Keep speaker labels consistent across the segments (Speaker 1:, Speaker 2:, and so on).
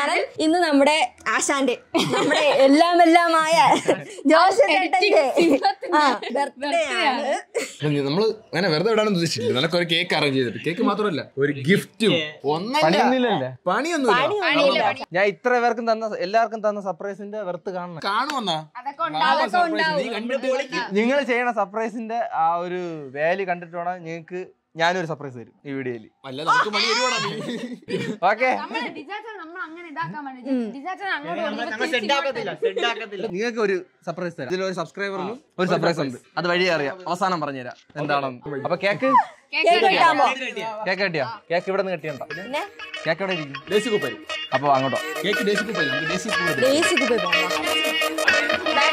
Speaker 1: Channel ഇന്ന് നമ്മുടെ ആശാന്റെ നമ്മുടെ എല്ലാം എല്ലാമായ ജോസ് ചേട്ടന്റെ ആ ബർത്ത്ഡേ ആണ്
Speaker 2: നമ്മള് അങ്ങനെ വെറുതെ വിടാനൊന്നും ഉദ്ദേശിച്ചില്ല നിനക്ക് ഒരു കേക്ക് അറേഞ്ച് ചെയ്തിട്ട് കേക്ക് മാത്രമല്ല ഒരു ഗിഫ്റ്റും ഒന്നല്ല
Speaker 3: പണിയൊന്നുമില്ലല്ലേ
Speaker 2: പണിയൊന്നുമില്ല
Speaker 3: ഞാൻ ഇത്ര പേർക്കും തന്ന എല്ലാവർക്കും തന്ന സർപ്രൈസിന്റെ വെറുത്ത് കാണണം
Speaker 2: കാണുമെന്നാ
Speaker 1: അതൊക്കെ ഉണ്ടാവും
Speaker 2: നീ കണ്ടിട്ട്
Speaker 3: നിങ്ങൾ ചെയ്യണ സർപ്രൈസിന്റെ ആ ഒരു വാല്യൂ കണ്ടിട്ട് വേണം നിങ്ങൾക്ക് ഞാനൊരു സർപ്രൈസ് തരും ഈ വീഡിയോയിൽ
Speaker 2: അല്ല നമുക്ക് പണി വരുവാടാ നീ
Speaker 3: ഓക്കെ
Speaker 4: നമ്മള് ഡിസാസ്റ്റർ നമ്മൾ അങ്ങനെ ഇതാക്കാൻ വേണ്ടി ഡിസാസ്റ്റർ അങ്ങോട്ട് കൊടുക്കുമ്പോ തിരിച്ച്
Speaker 3: നിങ്ങൾക്ക് ഒരു സർപ്രൈസ് തരാം ഇതിലൊരു സബ്സ്ക്രൈബറിനും ഒരു സർപ്രൈസ് ഉണ്ട് അത് വഴി അറിയാം അവസാനം പറഞ്ഞുതരാം എന്താണെന്ന് അപ്പൊ കേക്ക്
Speaker 1: കേക്ക് കിട്ടാമോ
Speaker 3: കേക്ക് കെട്ടിയാ കേക്ക് ഇവിടെ നിന്ന് കെട്ടിയണ്ട കേക്ക് എവിടെ ഇരിക്കും
Speaker 2: ഡേസി കുപ്പരി
Speaker 3: അപ്പൊ അങ്ങോട്ടോ
Speaker 2: കേക്ക് ഡേസി കുപ്പരി നമുക്ക് ഡേസി കുപ്പരി
Speaker 1: ബേസിക്ക് പോയി പോകാം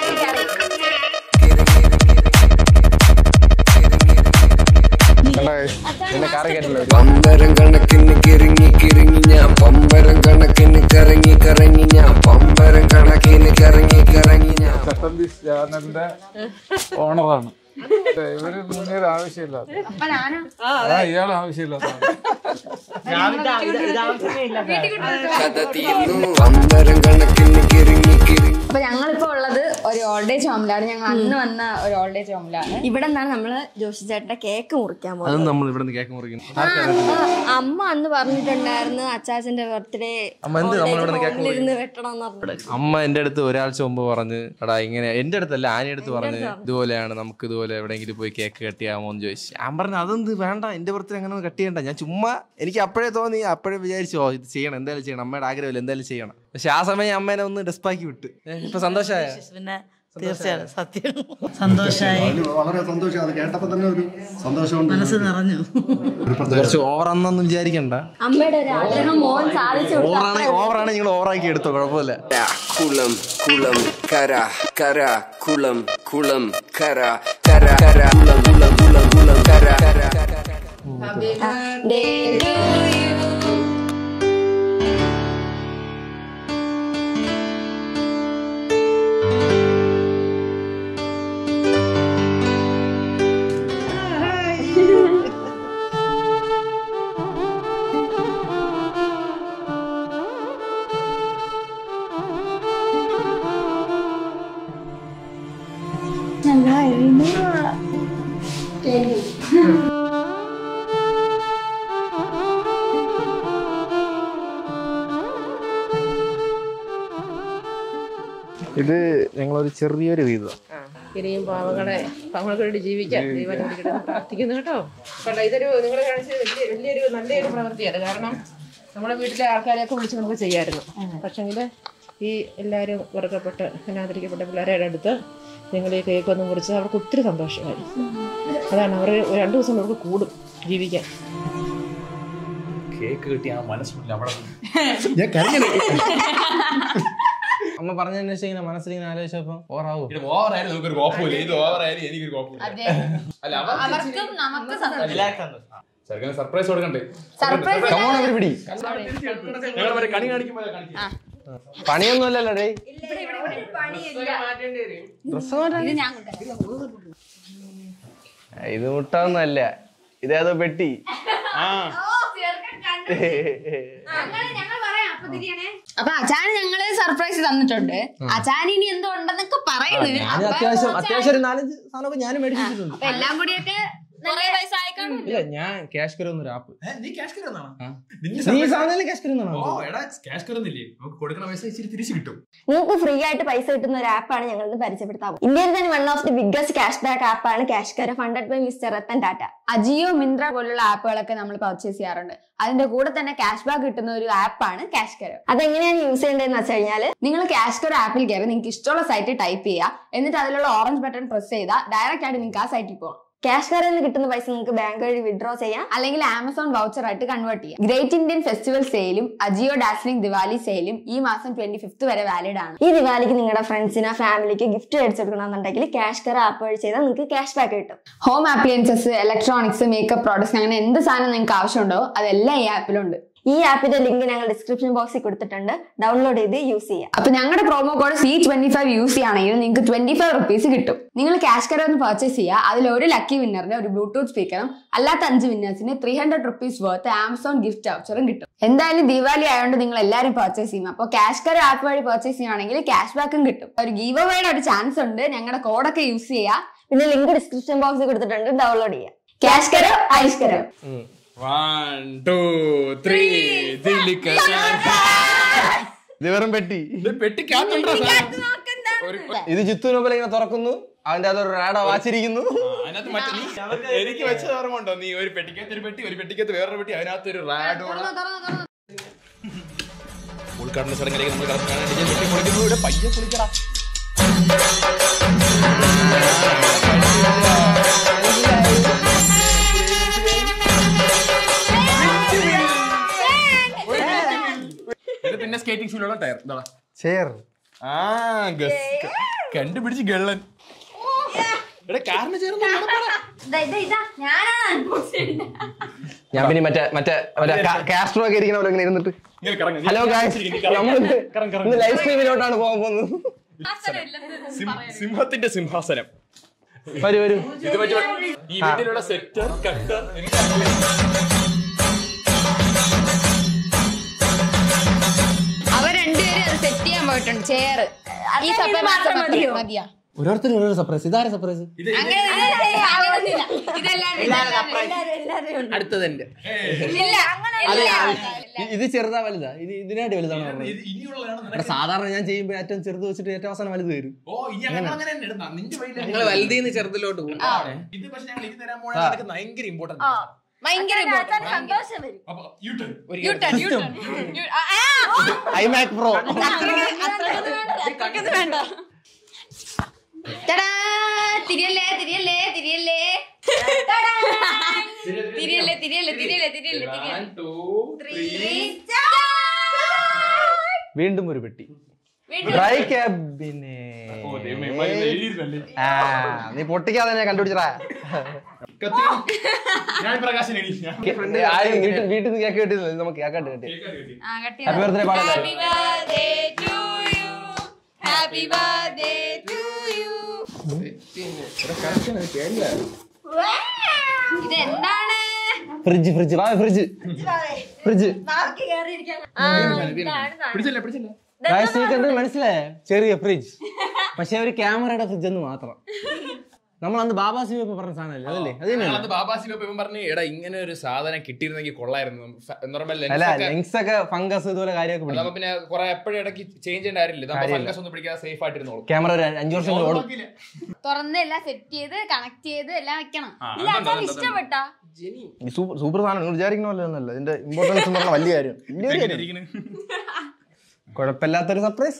Speaker 3: പിന്നെ കറി കേട്ടില്ല
Speaker 5: പമ്പരം കണക്കിന് കിറങ്ങി കിറങ്ങി ഞാൻ പമ്പരം കണക്കിന് കറങ്ങി കറങ്ങി ഞാൻ പമ്പരം കണക്കിന് കറങ്ങി കറങ്ങി ഞാൻ
Speaker 6: കട്ടമ്പീസ് ചാനലിന്റെ ഓണറാണ് ഇവര് മുന്നേറെ ആവശ്യമില്ലാത്ത
Speaker 4: അപ്പൊ ഞാന്
Speaker 6: ആ ഇയാൾ ആവശ്യമില്ലാത്ത
Speaker 5: കഥ തീർന്നു പമ്പരം കണക്കിന് കിറങ്ങി കിറങ്ങി
Speaker 4: അപ്പൊ ഞങ്ങളിപ്പോ ഉള്ളത് ഒരു ഓൾഡ് ഏജ് ഹോമിലാണ് ഞങ്ങൾ അന്ന് വന്ന ഒരു ഓൾഡ് ഏജ് ഹോമിലാണ്
Speaker 1: ഇവിടെ നിന്നാണ് നമ്മള് ജോഷി ചേട്ടന്റെ കേക്ക് മുറിക്കാൻ പോകുന്നത്
Speaker 3: അതും നമ്മൾ ഇവിടെ നിന്ന് കേക്ക് മുറിക്കുന്നു
Speaker 1: ആ, അമ്മ അന്ന് പറഞ്ഞിട്ടുണ്ടായിരുന്നു അച്ചാച്ചന്റെ ബർത്ത്ഡേ
Speaker 3: അമ്മ എന്ത് നമ്മൾ ഇവിടെ നിന്ന് കേക്ക്
Speaker 1: ഇരുന്ന് വെട്ടണം എന്ന് പറഞ്ഞു
Speaker 3: അമ്മ എന്റെ അടുത്ത് ഒരാഴ്ച മുമ്പ് പറഞ്ഞ് എടാ ഇങ്ങനെ എന്റെ അടുത്തല്ല ആനി അടുത്ത് പറഞ്ഞ് ഇതുപോലെയാണ് നമുക്ക് ഇതുപോലെ എവിടെയെങ്കിലും പോയി കേക്ക് കട്ടിയാമോ എന്ന് ചോദിച്ചു ഞാൻ പറഞ്ഞു അതെന്ത് വേണ്ട എന്റെ ബർത്ത്ഡേ അങ്ങനെ ഒന്നും കട്ട് ചെയ്യണ്ട ഞാൻ ചുമ്മാ എനിക്ക് അപ്പോഴേ തോന്നി അപ്പോഴേ വിചാരിച്ചു ഓ ഇത് ചെയ്യണം എന്തായാലും ചെയ്യണം അമ്മയുടെ ആഗ്രഹമില്ല എന്തായാലും ചെയ്യണം പക്ഷെ ആ സമയം ഞാൻ അമ്മേനെ ഒന്ന് ഡെസ്പാക്കി വിട്ട് ഏ, ഇപ്പൊ സന്തോഷമായ
Speaker 7: പിന്നെ തീർച്ചയായും സത്യം സന്തോഷമായി
Speaker 8: വളരെ സന്തോഷം അത് കേട്ടപ്പോ തന്നെ ഒരു സന്തോഷമുണ്ട്
Speaker 7: മനസ്സ് നിറഞ്ഞു
Speaker 3: കുറച്ച് ഓവർ ആണെന്നൊന്നും വിചാരിക്കണ്ട
Speaker 1: അമ്മയുടെ ഒരു ആഗ്രഹം മോൻ സാധിച്ചു കൊടുത്തു.
Speaker 3: ഓവറാണ് ഓവറാണ് നിങ്ങൾ ഓവറാക്കി എടുത്തോ കുഴപ്പമില്ല
Speaker 5: കുളം കുളം കര കര കുളം കുളം കര കര കര കുളം കുളം കുളം കുളം കര കര
Speaker 1: Day to you.
Speaker 3: ഇത് ഞങ്ങളൊരു ചെറിയൊരു വീതം
Speaker 9: ഇനിയും പാവങ്ങളെ പാവങ്ങൾക്ക് വേണ്ടി ജീവിക്കാൻ ദൈവം അനുഗ്രഹിക്കട്ടെ എന്ന് പ്രാർത്ഥിക്കുന്നു കേട്ടോ കണ്ടോ ഇതൊരു നിങ്ങൾ കാണിച്ചത് വലിയ വലിയൊരു നല്ലൊരു പ്രവൃത്തിയാണ് കാരണം നമ്മുടെ വീട്ടിലെ ആൾക്കാരെയൊക്കെ വിളിച്ച് നമുക്ക് ചെയ്യാമായിരുന്നു പക്ഷെങ്കിൽ ഈ എല്ലാവരും വെറുക്കപ്പെട്ട് അനാദരിക്കപ്പെട്ട പിള്ളേരുടെ അടുത്ത് നിങ്ങൾ ഈ കേക്ക് ഒന്ന് മുറിച്ച് അവർക്ക് ഒത്തിരി സന്തോഷമായി അതാണ് അവർ രണ്ടു ദിവസം അവർക്ക് കൂടും ജീവിക്കാൻ
Speaker 6: കേക്ക് കിട്ടി ആ മനസ്സില്ല അവിടെ
Speaker 2: ഞാൻ കരഞ്ഞത്
Speaker 3: അമ്മ പറഞ്ഞതിന് ശേഷം ഇങ്ങനെ മനസ്സിലിങ്ങനെ ആലോചിച്ചപ്പോ ഓറാവോ
Speaker 2: ഇത് ഓവറായാലും നമുക്കൊരു കുഴപ്പമില്ല ഇത് ഓവറായാലും എനിക്കൊരു കുഴപ്പമില്ല അല്ല
Speaker 4: അവർക്കും നമുക്ക്
Speaker 2: ചെറുക്കന് സർപ്രൈസ് കൊടുക്കണ്ടേ
Speaker 4: സർപ്രൈസ്
Speaker 3: കമോൺ അവർ പിടി
Speaker 2: ഞങ്ങൾ മറ്റേ കണി കാണിക്കുമ്പോൾ കാണിക്കും
Speaker 3: പണിയൊന്നും അല്ലല്ലോ ഡേ ഡ്രസ്
Speaker 4: ഇത് ഞാൻ
Speaker 3: ഇത് മുട്ടൊന്നുമല്ല ഇതേതോ പെട്ടി
Speaker 4: അപ്പൊ അച്ഛാന് ഞങ്ങള് സർപ്രൈസ് തന്നിട്ടുണ്ട് അച്ഛാൻ ഇനി എന്തോ ഉണ്ടെന്നൊക്കെ പറയുന്നു
Speaker 3: ഞാൻ അത്യാവശ്യം അത്യാവശ്യം ഒരു നാലഞ്ച് സാധനമൊക്കെ ഞാനും മേടിച്ചിട്ടുണ്ട്
Speaker 4: അപ്പൊ എല്ലാം കൂടിയൊക്കെ കുറേ പൈസ ആയിക്കാണും
Speaker 3: ഇല്ല ഞാൻ ക്യാഷ് കയറി ഒരു ആപ്പ്
Speaker 2: നീ ക്യാഷ് കയറുന്നതാണോ
Speaker 3: നീ സാധനം ക്യാഷ് കയറി
Speaker 2: ഓ എടാ ക്യാഷ് കയറുന്നില്ലേ നമുക്ക് കൊടുക്കുന്ന പൈസ ഇച്ചിരി തിരിച്ചു കിട്ടും
Speaker 1: നിങ്ങൾക്ക് ഫ്രീ ആയിട്ട് പൈസ കിട്ടുന്ന ഒരു ആപ്പാണ് ഞങ്ങൾ ഇന്ന് പരിചയപ്പെടുത്താൻ പോകുന്നത്. ഇന്ത്യയിൽ തന്നെ one of the biggest cash back ആപ്പാണ് CashKaro funded by mister Ratan Tata
Speaker 4: Ajio Myntra പോലുള്ള ആപ്പുകളൊക്കെ നമ്മൾ പർച്ചേസ് ചെയ്യാറുണ്ട് അതിന്റെ കൂടെ തന്നെ ക്യാഷ് ബാക്ക് കിട്ടുന്ന ഒരു ആപ്പാണ് ക്യാഷ് കരോ
Speaker 1: അതെങ്ങനെയാണ് യൂസ് ചെയ്യേണ്ടതെന്ന് വെച്ച് കഴിഞ്ഞാൽ
Speaker 4: നിങ്ങൾ ക്യാഷ് കരോ ആപ്പിൽ കയറി നിങ്ങൾക്ക് ഇഷ്ടമുള്ള സൈറ്റ് ടൈപ്പ് ചെയ്യുക എന്നിട്ട് അതിലുള്ള ഓറഞ്ച് ബട്ടൺ പ്രസ് ചെയ്താൽ ഡയറക്റ്റ് ആയിട്ട് നിങ്ങൾക്ക് ആ സൈറ്റിൽ പോകാം
Speaker 1: ക്യാഷ് കരയിൽ നിന്ന് കിട്ടുന്ന പൈസ നിങ്ങൾക്ക് ബാങ്ക് വഴി വിഡ്രോ ചെയ്യാം
Speaker 4: അല്ലെങ്കിൽ ആമസോൺ വൗച്ചർ ആയിട്ട് കൺവേർട്ട് ചെയ്യാം ഗ്രേറ്റ് ഇന്ത്യൻ ഫെസ്റ്റിവൽ സെയിലും അജിയോ ഡാസ്ലിംഗ് ദിവാലി സെയിലും ഈ മാസം ട്വന്റി ഫിഫ്ത് വരെ വാലിഡ് ആണ്
Speaker 1: ഈ ദിവാലിക്ക് നിങ്ങളുടെ ഫ്രണ്ട്സിനോ ഫാമിലിക്ക് ഗിഫ്റ്റ് മേടിച്ചെടുക്കണമെന്നുണ്ടെങ്കിൽ ക്യാഷ് കര ആപ്പ് വഴി ചെയ്താൽ നിങ്ങൾക്ക് ക്യാഷ് ബാക്ക് കിട്ടും
Speaker 4: home appliances electronics makeup products അങ്ങനെ എന്ത് സാധനം നിങ്ങൾക്ക് ആവശ്യമുണ്ടോ അതെല്ലാം ഈ ആപ്പിലുണ്ട്
Speaker 1: ഈ ആപ്പിന്റെ ലിങ്ക് ഞങ്ങൾ ഡിസ്ക്രിപ്ഷൻ ബോക്സിൽ കൊടുത്തിട്ടുണ്ട് ഡൗൺലോഡ് ചെയ്ത് യൂസ് ചെയ്യാം
Speaker 4: അപ്പൊ ഞങ്ങളുടെ promo code C twenty five use ചെയ്യുകയാണെങ്കിൽ നിങ്ങൾക്ക് ട്വന്റി ഫൈവ് റുപ്പീസ് കിട്ടും നിങ്ങൾ ക്യാഷ് കര ഒന്ന് പർച്ചേസ് ചെയ്യുക അതിൽ ഒരു ലക്കി വിന്നറിന് ഒരു ബ്ലൂടൂത്ത് സ്പീക്കറും അല്ലാത്ത അഞ്ച് വിന്നേഴ്സിന് three hundred rupees worth Amazon gift വൗച്ചറും കിട്ടും എന്തായാലും ദീപാവലി ആയതുകൊണ്ട് നിങ്ങൾ എല്ലാവരും പർച്ചേസ് ചെയ്യും അപ്പോൾ ക്യാഷ് കര ആപ്പ് വഴി പർച്ചേസ് ചെയ്യുകയാണെങ്കിൽ ക്യാഷ് ബാക്കും കിട്ടും ഒരു ഗീവ് അവയുടെ ഒരു ചാൻസ് ഉണ്ട് ഞങ്ങളുടെ കോഡൊക്കെ യൂസ് ചെയ്യുക
Speaker 1: പിന്നെ ലിങ്ക് ഡിസ്ക്രിപ്ഷൻ ബോക്സിൽ കൊടുത്തിട്ടുണ്ട് ഡൗൺലോഡ് ചെയ്യാം
Speaker 4: ക്യാഷ് കരോ ഐസ് കരോ
Speaker 2: വൺ ടു ത്രീ ദില്ലിക്ക
Speaker 3: ഇത് വെറും പെട്ടി
Speaker 2: പെട്ടിക്കകത്തുണ്ടോ സാധനം? ഒരു
Speaker 3: ഇത് ജിത്തുവിനെ പോലെ ഇങ്ങനെ തുറക്കുന്നു അവന്റെ അതൊരു റാഡ വാച്ചിരിക്കുന്നു
Speaker 2: അതിനകത്ത് മറ്റേ നീ എനിക്ക് വെച്ചത് ഓർമ്മ നീ ഒരു പെട്ടിക്കകത്ത് ഒരു പെട്ടി ഒരു പെട്ടിക്കകത്ത് വേറൊരു പെട്ടി അതിനകത്ത് ഒരു റാഡോള ഉദ്ഘാടന ചടങ്ങിലേക്ക് നമ്മൾ കടക്കുകയാണ് ഡിജെ പെട്ടി പൊളിക്കുന്നു ഇവിടെ പയ്യെ പൊളിക്കടാ ഇത് പിന്നെ സ്കേറ്റിംഗ് ഷൂലുള്ള ടയർ എന്താ
Speaker 3: ചെയർ
Speaker 2: ആ ഗസ് കണ്ടുപിടിച്ച് ഗള്ളൻ ഇവിടെ കാറിന് ചേർന്ന്
Speaker 3: ഞാൻ പിന്നെ മറ്റേ മറ്റേ മറ്റേ കാസ്ട്രോ ഒക്കെ ഇരിക്കുന്ന പോലെ ഇങ്ങനെ ഇരുന്നിട്ട്
Speaker 2: ഇങ്ങനെ കറങ്ങ്.
Speaker 3: ഹലോ ഗായ്സ് നമ്മൾ ഇന്ന് ലൈവ് സ്ട്രീമിലോട്ടാണ് പോകാൻ പോകുന്നത്
Speaker 2: സിം- സിംഹത്തിന്റെ സിംഹാസനം
Speaker 3: വരൂ വരൂ
Speaker 2: ഇത് മറ്റേ ഈ വീട്ടിലുള്ള സെറ്റർ കട്ടർ
Speaker 4: അവർ രണ്ടുപേരും അത് സെറ്റ് ചെയ്യാൻ പോയിട്ടുണ്ട് ചെയർ ഈ സപ്പ മാത്രം മതിയാ
Speaker 3: ഓരോരുത്തരും ഓരോ സർപ്രൈസ് ഇതാരെ സർപ്രൈസ്
Speaker 4: അങ്ങനെ അങ്ങനെയൊന്നുമില്ല. ഇതെല്ലാവരും
Speaker 3: അടുത്തത് എന്റെ
Speaker 4: ഇല്ല അങ്ങനെ
Speaker 3: ഇത് ചെറുതാ വലുതാ ഇത് ഇതിനായിട്ട് വലുതാണ് പറഞ്ഞത്. ഇവിടെ സാധാരണ ഞാൻ ചെയ്യുമ്പോ ഏറ്റവും ചെറുത് വെച്ചിട്ട് ഏറ്റവും അവസാനം വലുത് വരും
Speaker 2: ഓ ഇനി ഞങ്ങൾ അങ്ങനെ തന്നെ ഇടുന്ന നിന്റെ വഴിയില്ല
Speaker 3: നിങ്ങൾ വലുതീന്ന് ചെറുതിലോട്ട് പോകും
Speaker 2: ഇത് പക്ഷെ ഞങ്ങൾ ഇത് തരാൻ പോണ നിനക്ക് ഭയങ്കര ഇമ്പോർട്ടന്റ്
Speaker 4: ഭയങ്കര important.
Speaker 1: സന്തോഷം വരും
Speaker 2: അപ്പൊ യൂട്ടേൺ
Speaker 4: U-turn, U-turn. U- ആ, ആ.
Speaker 3: ഐമാക് പ്രോ
Speaker 4: അത്രയ്ക്കൊന്നും വേണ്ട തടാ, തിരിയല്ലേ തിരിയല്ലേ തിരിയല്ലേ തടാ. തിരിയല്ലേ തിരിയല്ലേ തിരിയല്ലേ തിരിയല്ലേ തിരിയല്ലേ
Speaker 3: വീണ്ടും ഒരു പെട്ടി ഡ്രൈ ക്യാബിനെ ആ നീ പൊട്ടിക്കാതെ തന്നെ കണ്ടുപിടിച്ചടാ
Speaker 2: ഞാൻ പ്രകാശൻ എണി ഞാൻ
Speaker 3: ആരും വീട്ടിൽ വീട്ടിൽ നിന്ന് കേക്ക് കിട്ടിയില്ല നമുക്ക് കേക്കാട്ട് കിട്ടി
Speaker 4: ആ, കട്ട്
Speaker 3: ഹാപ്പി ബർത്ത്ഡേ പാടല്ലേ
Speaker 4: Happy birthday to you. Happy birthday to you. ഇതെന്താണ്
Speaker 3: ഫ്രിഡ്ജ് ഫ്രിഡ്ജ് വാ ഫ്രിഡ്ജ് ഫ്രിഡ്ജ്
Speaker 2: പിടിച്ചില്ല പിടിച്ചില്ല
Speaker 3: ഗായ്സ് നിങ്ങൾക്ക് എന്ത് മനസ്സിലായേ ചെറിയ ഫ്രിഡ്ജ് പക്ഷെ ഒരു ക്യാമറയുടെ ഫ്രിഡ്ജ് എന്ന് മാത്രം നമ്മൾ അന്ന് ബാബാ സിബി പറഞ്ഞ സാധനമല്ലേ അതല്ലേ അത് തന്നെയല്ലേ
Speaker 2: അത് ബാബാസി ഇപ്പം പറഞ്ഞു എടാ ഇങ്ങനെ ഒരു സാധനം കിട്ടിയിരുന്നെങ്കിൽ കൊള്ളായിരുന്നു നോർമൽ
Speaker 3: അല്ല ലെങ്സ് ഒക്കെ ഫംഗസ് ഇതുപോലെ കാര്യമൊക്കെ പിടിക്കും
Speaker 2: അതാവുമ്പോ പിന്നെ കുറെ എപ്പോഴും ഇടയ്ക്ക് ചേഞ്ച് ചെയ്യേണ്ട കാര്യമില്ല നമ്മൾ ഫംഗസ് ഒന്നും പിടിക്കാതെ സേഫ് ആയിട്ടിരുന്നോളും
Speaker 3: ക്യാമറ ഒരു അഞ്ചു വർഷം കൂടെ ഓടും
Speaker 4: തുറന്ന് എല്ലാം സെറ്റ് ചെയ്ത് കണക്ട് ചെയ്ത് എല്ലാം വെക്കണം
Speaker 1: ഇല്ല അച്ഛൻ ഇഷ്ടപ്പെട്ടാ
Speaker 3: ഈ സൂപ്പർ സൂപ്പർ സാധനം നിങ്ങൾ വിചാരിക്കുന്ന പോലെ ഒന്നല്ല ഇതിന്റെ ഇമ്പോർട്ടൻസ് എന്ന് പറഞ്ഞാൽ വലിയ കാര്യം വലിയ കാര്യം കുഴപ്പമില്ലാത്തൊരു സർപ്രൈസ്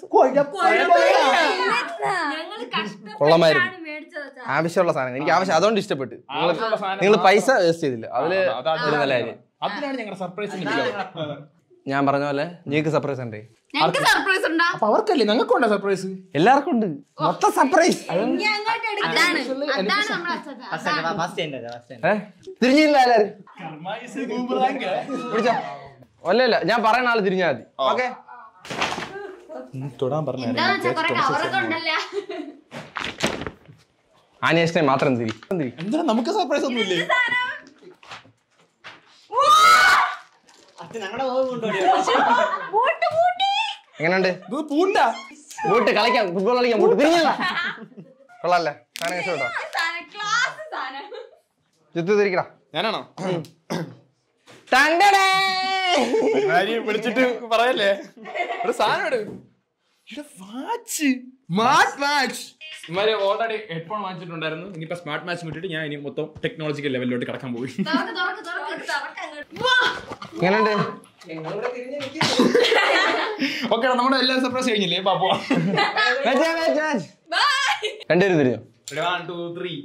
Speaker 3: കൊള്ളമായിരുന്നു ആവശ്യമുള്ള സാധനം എനിക്ക് ആവശ്യം അതുകൊണ്ട് ഇഷ്ടപ്പെട്ടു
Speaker 2: ആവശ്യമുള്ള സാധനം
Speaker 3: നിങ്ങൾ പൈസ വേസ്റ്റ് ചെയ്തില്ല അതില്
Speaker 2: അതാണ്
Speaker 3: ഒരു നല്ല കാര്യം
Speaker 2: അതിനാണ് ഞങ്ങളുടെ സർപ്രൈസ്
Speaker 3: ഞാൻ പറഞ്ഞ പോലെ നീക്ക് സർപ്രൈസ് ഉണ്ടേ
Speaker 4: ഞങ്ങൾക്ക് സർപ്രൈസ് ഉണ്ടോ
Speaker 2: അപ്പൊ അവർക്കല്ലേ നിങ്ങൾക്കുണ്ടോ സർപ്രൈസ്
Speaker 3: എല്ലാവർക്കും ഉണ്ട് മൊത്തം സർപ്രൈസ്
Speaker 4: അതാണ് അതാണ് നമ്മളെ അച്ഛൻ
Speaker 3: ഏഹ് തിരിഞ്ഞില്ല എല്ലാരും പിടിച്ചോ അല്ലല്ല ഞാൻ പറയുന്ന ആള് തിരിഞ്ഞാൽ മതി ഓക്കെ
Speaker 4: എന്താന്ന് വെച്ചാ കൊറേ കവറൊക്കെ ഉണ്ടല്ലോ
Speaker 3: ആനിയേഷനെ മാത്രം തിരി തിരി
Speaker 2: എന്തിനാ നമുക്ക് സർപ്രൈസ് ഒന്നുമില്ലേ
Speaker 3: എങ്ങനെയുണ്ട്
Speaker 2: ഇത് പൂണ്ട
Speaker 3: ബൂട്ട് കളിക്കാം ഫുട്ബോൾ കളിക്കാം ബൂട്ട് തിരിഞ്ഞല്ല കൊള്ളാല്ലേ സാധനം ഇഷ്ടപ്പെട്ടോ ജിത്തു തിരിക്കടാ
Speaker 2: ഞാനാണോ
Speaker 3: തണ്ടടേ
Speaker 2: ആരെയും വിളിച്ചിട്ട് പറയല്ലേ ഒരു സാധനം എടു വാച്ച് സ്മാർട്ട് വാച്ച് ഇമാര് ഓൾറെഡി ഹെഡ്ഫോൺ വാങ്ങിച്ചിട്ടുണ്ടായിരുന്നു ഇനിയിപ്പോ സ്മാർട്ട് വാച്ച് കിട്ടിയിട്ട് ഞാൻ ഇനി മൊത്തം ടെക്നോളജിക്കൽ ലെവലിലോട്ട് കടക്കാൻ പോയി
Speaker 4: തുറക്ക് തുറക്ക് തുറക്ക് തുറക്ക് അങ്ങോട്ട്
Speaker 3: എങ്ങനെയുണ്ട്
Speaker 2: ഓക്കെ നമ്മുടെ എല്ലാ സർപ്രൈസ് കഴിഞ്ഞില്ലേ പാപ്പോ
Speaker 3: വെച്ച്, വെച്ച്, വെച്ച്. രണ്ടുപേരും തിരിഞ്ഞു
Speaker 2: one two three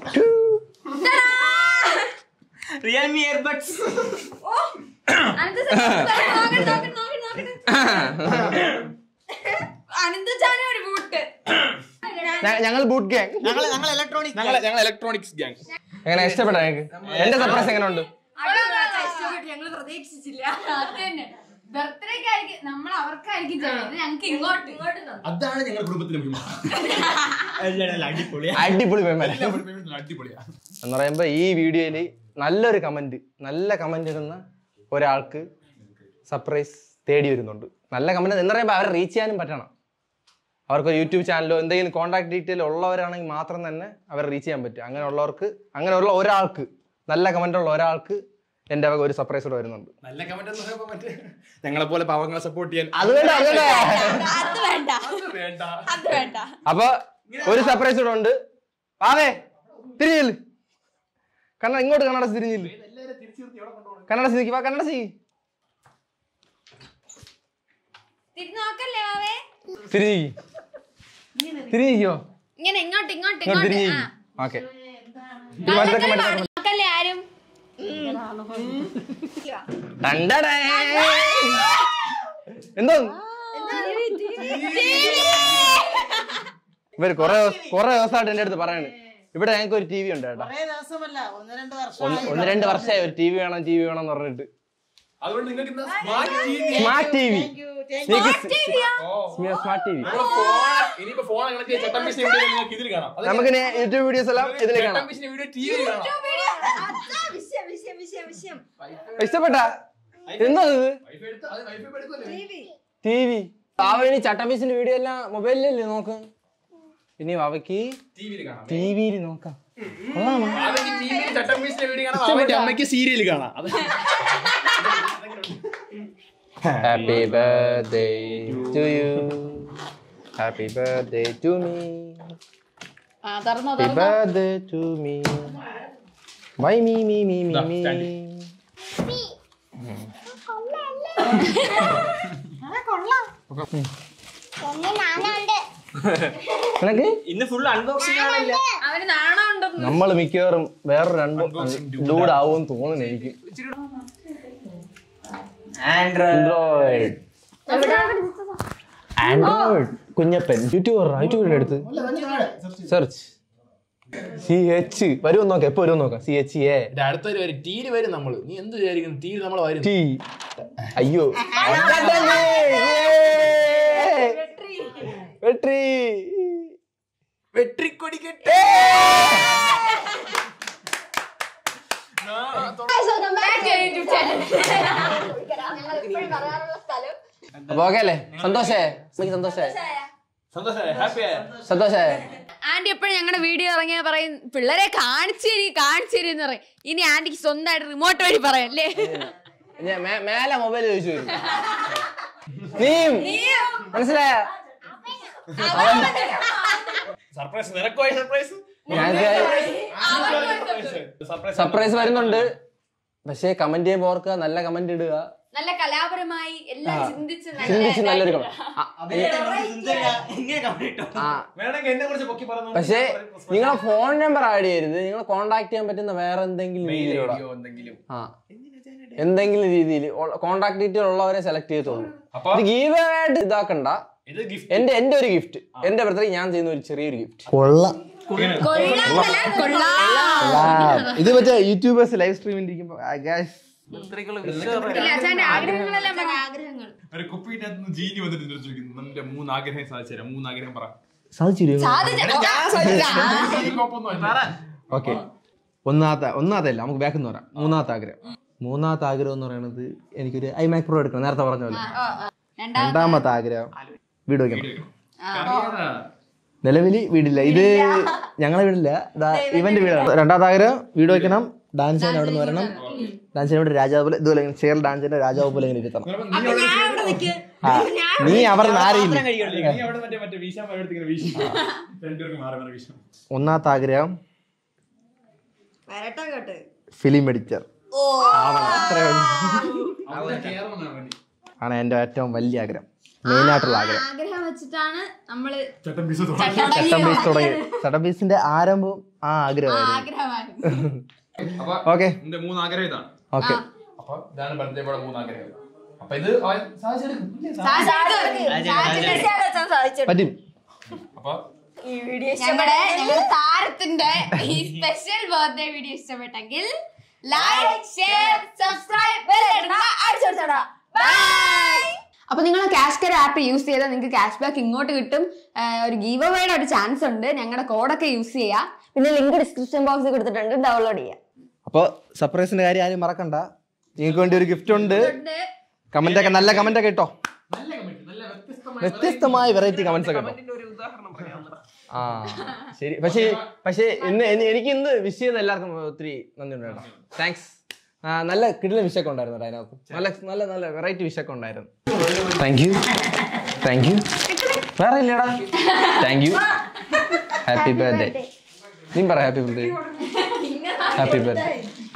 Speaker 7: Realme earbuds
Speaker 4: Ananth നോക്കട്ടെ നോക്കട്ടെ നോക്കട്ടെ അനന്ത് ചാന ഒരു ബൂട്ട്
Speaker 3: ഞ- ഞങ്ങൾ ബൂട്ട് ഗ്യാങ്
Speaker 7: ഞങ്ങൾ ഞങ്ങൾ ഇലക്ട്രോണിക്
Speaker 2: ഞങ്ങൾ ഞങ്ങൾ ഇലക്ട്രോണിക്സ് ഗ്യാങ്
Speaker 3: എങ്ങനെ ഇഷ്ടപ്പെട്ടോ ഞങ്ങൾക്ക് എന്റെ സർപ്രൈസ് എങ്ങനെ ഉണ്ട്
Speaker 1: ഇങ്ങോട്ട് ഞങ്ങൾ പ്രതീക്ഷിച്ചില്ല
Speaker 4: അത് തന്നെ ബർത്ത്ഡേക്കായിരിക്കും നമ്മൾ അവർക്കായിരിക്കും ചെയ്യുന്നത് ഞങ്ങൾക്ക് ഇങ്ങോട്ട് ഇങ്ങോട്ട്
Speaker 2: അതാണ് ഞങ്ങളുടെ കുടുംബത്തിന്റെ മഹിമ
Speaker 7: അടിപൊളിയാ
Speaker 3: അടിപൊളി പേയ്മെന്റ്
Speaker 2: എല്ലാ കുടുംബത്തിലും അടിപൊളിയാ
Speaker 3: എന്ന് പറയുമ്പോൾ ഈ വീഡിയോയിൽ നല്ലൊരു കമന്റ് നല്ല കമന്റ് ഇടുന്ന ഒരാൾക്ക് സർപ്രൈസ് തേടി വരുന്നുണ്ട് നല്ല കമന്റ് എന്ന് പറയുമ്പോൾ അവരെ റീച്ച് ചെയ്യാനും പറ്റണം അവർക്ക് യൂട്യൂബ് ചാനലോ എന്തെങ്കിലും കോൺടാക്ട് ഡീറ്റെയിൽ ഉള്ളവരാണെങ്കിൽ മാത്രം തന്നെ അവരെ റീച്ച് ചെയ്യാൻ പറ്റും അങ്ങനെയുള്ളവർക്ക് അങ്ങനെയുള്ള ഒരാൾക്ക് നല്ല കമന്റ് ഉള്ള ഒരാൾക്ക് എൻ്റെ വക ഒരു സർപ്രൈസ് കൂടെ വരുന്നുണ്ട്
Speaker 2: നല്ല കമന്റ് എന്ന് പറയുമ്പോ മറ്റേ ഞങ്ങളെ പോലെ പാവങ്ങളെ സപ്പോർട്ട് ചെയ്യാൻ
Speaker 3: അത് വേണ്ട അത് വേണ്ട
Speaker 1: അത് വേണ്ട
Speaker 2: അത് വേണ്ട
Speaker 1: അത് വേണ്ട
Speaker 3: അപ്പൊ ഒരു സർപ്രൈസ് കൂടെ ഉണ്ട് പാവേ തിരിഞ്ഞില്ല കണ്ണ ഇങ്ങോട്ട് കണ്ണട തിരിഞ്ഞില്ല കണ്ണട സിനിക്ക് വാ കണ്ണട സി
Speaker 1: തിരിഞ്ഞു നോക്കല്ലേ മാവേ
Speaker 3: തിരിഞ്ഞിക്ക് തിരിഞ്ഞിക്കോ
Speaker 1: ഇങ്ങനെ ഇങ്ങോട്ട് ഇങ്ങോട്ട്
Speaker 3: ഇങ്ങോട്ട്
Speaker 1: ഇങ്ങോട്ട്
Speaker 3: തിരിഞ്ഞിക്ക്
Speaker 1: ആ.
Speaker 3: ഓക്കെ
Speaker 1: നോക്കല്ലേ ആരും
Speaker 3: എന്തോ ഇവര് കൊറേ ദിവസം- കൊറേ ദിവസമായിട്ട് എന്റെ അടുത്ത് പറയാണ് ഇവിടെ ഞങ്ങൾക്ക് ഒരു ടി വി ഉണ്ട് കേട്ടോ
Speaker 10: ദിവസമല്ല ഒന്ന് രണ്ട് വർഷം
Speaker 3: ഒന്ന് ഒന്ന് രണ്ട് വർഷമായി ഒരു ടി വി വേണം ടി വി വേണം എന്ന് പറഞ്ഞിട്ട്
Speaker 2: അതുകൊണ്ട് നിങ്ങൾക്ക് ഇന്ന് smart T V
Speaker 3: smart T V smart T V
Speaker 2: ഇനിയിപ്പോ ഫോൺ അങ്ങനെ ചെയ്യാൻ ചട്ടമ്പീസ് വീഡിയോ നിങ്ങൾക്ക് ഇതിൽ കാണാം അത്
Speaker 3: നമുക്ക് യൂട്യൂബ് വീഡിയോസ് എല്ലാം ഇതിൽ കാണാം
Speaker 2: ചട്ടമ്പീസിന്റെ വീഡിയോ ടി വിയിൽ കാണാം
Speaker 1: വിഷയം വിഷയം വിഷയം വിഷയം
Speaker 3: ഇഷ്ടപ്പെട്ട എന്തോ ഇത്
Speaker 2: വൈഫൈ എടുത്ത് അത് വൈഫൈ എടുക്കുമല്ലേ
Speaker 3: ടി വി അവന് ചട്ടമ്പീസിന്റെ വീഡിയോ എല്ലാം മൊബൈലിലല്ലേ നോക്ക് ഇനി അവയ്ക്ക്
Speaker 2: ടി വിയിൽ കാണാം
Speaker 3: ടി വിയിൽ നോക്കാം കൊള്ളാമോ?
Speaker 2: അവർക്ക് ടി വിയിൽ ചട്ടമ്പീസിന്റെ വീഡിയോ കാണാം അവന്റെ അമ്മയ്ക്ക് സീരിയൽ കാണാം അത്
Speaker 3: Happy birthday to you. Happy birthday to me.
Speaker 4: ആ തുറന്നോ
Speaker 3: Happy birthday to me. Why me, me, me, me,
Speaker 2: ദാ,
Speaker 3: me.
Speaker 2: stand.
Speaker 3: നിനക്ക്
Speaker 7: ഇന്ന് ഫുൾ അൺബോക്സിംഗ് ആണല്ലോ
Speaker 4: അവന് നാണം ഉണ്ടോ
Speaker 3: നമ്മൾ മിക്കവാറും വേറൊരു രണ്ട് ഡൂഡ് ആവും തോന്നുന്നു എനിക്ക് ആൻഡ്രോയിഡ് ആൻഡ്രോയിഡ് കുഞ്ഞപ്പൻ യൂട്യൂബർ യൂട്യൂബിന്റെ അടുത്ത് സെർച്ച് സി എച്ച് വരുമോ നോക്കാം എപ്പോ വരുമോ നോക്കാം സി എച്ച് എ
Speaker 2: എന്റെ അടുത്തൊരു വരും ടീര് വരും നമ്മള് നീ എന്ത് വിചാരിക്കുന്നു ടീര് നമ്മൾ വരും
Speaker 3: ടി അയ്യോ വെട്രി
Speaker 2: വെട്രിക്കൊടിക്കട്ടെ
Speaker 3: അപ്പൊ ഓക്കെ അല്ലേ സന്തോഷേ എനിക്ക് സന്തോഷേ
Speaker 2: സന്തോഷായ ഹാപ്പിയായ
Speaker 3: സന്തോഷേ
Speaker 4: ആന്റി എപ്പോഴും ഞങ്ങളുടെ വീഡിയോ ഇറങ്ങിയ പറയും പിള്ളേരെ കാണിച്ചു തരി കാണിച്ചു തരി എന്ന് പറയും ഇനി ആന്റിക്ക് സ്വന്തമായിട്ട് റിമോട്ട് വഴി പറയാം അല്ലേ
Speaker 3: ഞാൻ മേ- മേലെ മൊബൈൽ ചോദിച്ചു വരും നീയും മനസ്സിലായ
Speaker 2: സർപ്രൈസ് നിനക്കോയി സർപ്രൈസ് സർപ്രൈസ്
Speaker 3: സർപ്രൈസ് വരുന്നുണ്ട് പക്ഷേ കമന്റ് ചെയ്യുമ്പോൾ ഓർക്കുക നല്ല കമന്റ് ഇടുക
Speaker 4: നല്ല കലാപരമായി എല്ലാം
Speaker 3: ആ.
Speaker 4: ചിന്തിച്ച്
Speaker 3: ചിന്തിച്ച് നല്ലൊരു comment.
Speaker 7: ഇങ്ങനെ കണ്ടിട്ടോ
Speaker 3: ആ
Speaker 2: വേണമെങ്കിൽ എന്നെ കുറിച്ച് പൊക്കി പറഞ്ഞു
Speaker 3: പക്ഷേ നിങ്ങളെ ഫോൺ നമ്പർ ആഡ് ചെയ്യരുത് നിങ്ങൾ കോണ്ടാക്ട് ചെയ്യാൻ പറ്റുന്ന വേറെ എന്തെങ്കിലും രീതിയിലൂടെ
Speaker 2: എന്തെങ്കിലും
Speaker 3: ആ എന്തെങ്കിലും രീതിയിൽ കോണ്ടാക്ട് ഡീറ്റെയിൽ ഉള്ളവരെ സെലക്ട് ചെയ്തോളൂ
Speaker 2: അപ്പൊ
Speaker 3: ഇത് ഗീവ് ആയിട്ട് ഇതാക്കണ്ട
Speaker 2: ഇത് ഗിഫ്റ്റ്
Speaker 3: എന്റെ എന്റെ ഒരു ഗിഫ്റ്റ് എന്റെ ബർത്ത്ഡേ ഞാൻ ചെയ്യുന്ന ഒരു ചെറിയൊരു ഗിഫ്റ്റ് കൊള്ളാം ഇത് മറ്റേ യൂട്യൂബേഴ്സ് ലൈവ് സ്ട്രീമിൽ ഇരിക്കുമ്പോ
Speaker 4: ആഗ്രഹങ്ങളെല്ലാം പറ, ആഗ്രഹങ്ങൾ
Speaker 2: ഒരു കുപ്പിന്റെ അകത്ത് നിന്ന് ജീനി വന്നിട്ട് എന്നോട് ചോദിക്കുന്നു നിന്റെ മൂന്ന് ആഗ്രഹം സാധിച്ചു തരാം മൂന്ന് ആഗ്രഹം പറ
Speaker 3: ഓക്കെ ഒന്നാമത്തെ ഒന്നാമത്തെ അല്ല നമുക്ക് ബാക്ക് എന്ന് പറയാം മൂന്നാമത്തെ ആഗ്രഹം മൂന്നാമത്തെ ആഗ്രഹം എന്ന് പറയുന്നത് എനിക്കൊരു ഐമാക് പ്രോ എടുക്കണം നേരത്തെ പറഞ്ഞ പോലെ രണ്ടാമത്തെ ആഗ്രഹം വീട് വെക്കണം നിലവിൽ വീടില്ല ഇത് ഞങ്ങളെ വീടില്ല ദാ ഇവന്റെ വീടാണ് രണ്ടാമത്തെ ആഗ്രഹം വീട് വെക്കണം ഡാൻസ് ചെയ്യാൻ അവിടെ നിന്ന് വരണം ഡാൻസ് ചെയ്യാൻ ഇവിടെ രാജാവ് പോലെ ഇതുപോലെ ഇങ്ങനെ ചെയർ ഡാൻസ് ചെയ്യുന്ന രാജാവ് പോലെ ഇങ്ങനെ ഇരുത്തണം ആ, നീ അവർ ആരെയില്ല
Speaker 2: നീ അവിടെ മറ്റേ മറ്റേ വീശാൻ പോയടുത്ത് ഇങ്ങനെ വീശി രണ്ടുപേർക്ക് മാറി മാറി വീശാം
Speaker 3: ഒന്നാമത്തെ ആഗ്രഹം
Speaker 1: വരട്ടെ കേട്ട്
Speaker 3: ഫിലിം എഡിറ്റർ
Speaker 2: അവിടെ കേറണമെന്നാണ് അവന്.
Speaker 3: ആണ് എൻ്റെ ഏറ്റവും വലിയ ആഗ്രഹം മെയിൻ ആയിട്ടുള്ള ആഗ്രഹം
Speaker 4: ആഗ്രഹം വെച്ചിട്ടാണ് നമ്മള്
Speaker 2: ചട്ടം പീസ് തുടങ്ങി.
Speaker 3: ചട്ടമ്പീസ് തുടങ്ങി ചട്ടമ്പീസിന്റെ ആരംഭം ആ ആഗ്രഹമായിരുന്നു
Speaker 4: ആഗ്രഹമായിരുന്നു
Speaker 2: അപ്പൊ
Speaker 3: ഓക്കെ
Speaker 2: നിന്റെ മൂന്ന് ആഗ്രഹം ഇതാണ്
Speaker 3: ഓക്കെ
Speaker 2: അപ്പൊ ഇതാണ് ബർത്ത്ഡേ പോലെ മൂന്ന് ആഗ്രഹം അപ്പൊ ഇത് അവൻ സാധിച്ചെടുക്കും ഇല്ലേ?
Speaker 1: സാധിച്ചു
Speaker 3: പറ്റും
Speaker 2: അപ്പൊ
Speaker 1: ഈ വീഡിയോ
Speaker 4: ഞങ്ങളുടെ ഞങ്ങളുടെ താരത്തിന്റെ ഈ സ്പെഷ്യൽ ബർത്ത്ഡേ വീഡിയോ ഇഷ്ടപ്പെട്ടെങ്കിൽ ലൈക്ക് ഷെയർ സബ്സ്ക്രൈബ് അടിച്ചോടാ ബൈ അപ്പൊ നിങ്ങൾ ക്യാഷ് കെയർ ആപ്പ് യൂസ് ചെയ്താൽ നിങ്ങൾക്ക് ക്യാഷ് ബാക്ക് ഇങ്ങോട്ട് കിട്ടും ആ, ഒരു ഗീവ് അവയുടെ ഒരു ചാൻസ് ഉണ്ട് ഞങ്ങളുടെ കോഡൊക്കെ യൂസ് ചെയ്യാം
Speaker 1: പിന്നെ ലിങ്ക് ഡിസ്ക്രിപ്ഷൻ ബോക്സിൽ കൊടുത്തിട്ടുണ്ട് ഡൗൺലോഡ് ചെയ്യാം
Speaker 3: അപ്പോൾ സർപ്രൈസിന്റെ കാര്യം ആരും മറക്കണ്ട നിങ്ങൾക്ക് വേണ്ടി ഒരു ഗിഫ്റ്റ് ഉണ്ട് കമന്റ് ഒക്കെ നല്ല കമന്റ് ഒക്കെ ഇട്ടോ വ്യത്യസ്തമായ വെറൈറ്റി കമന്റ്സ് ഒക്കെ ഇട്ടോ ആ ശരി പക്ഷേ പക്ഷേ ഇന്ന് എനി- എനിക്ക് ഇന്ന് വിഷ് ചെയ്യുന്ന എല്ലാവർക്കും ഒത്തിരി നന്ദിയുണ്ട് കേട്ടോ താങ്ക്സ് നല്ല കിടില വിഷയൊക്കെ ഉണ്ടായിരുന്നു കേട്ടോ അതിനകത്ത് നല്ല നല്ല നല്ല വെറൈറ്റി വിഷയൊക്കെ ഉണ്ടായിരുന്നു താങ്ക് യു താങ്ക് യു വേറെ ഇല്ലടാ താങ്ക് യു ഹാപ്പി ബർത്ത്ഡേ നീ പറ ഹാപ്പി ബർത്ത്ഡേ ഹാപ്പി ബർത്ത്ഡേ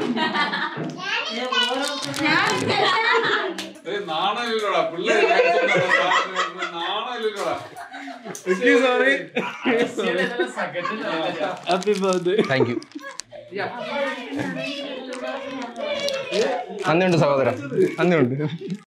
Speaker 6: നാണമില്ലടാ പിള്ളേര് നാണമില്ലടാ
Speaker 2: sorry happy birthday
Speaker 3: thank you നന്ദിയുണ്ട് സഹോദര നന്ദിയുണ്ട്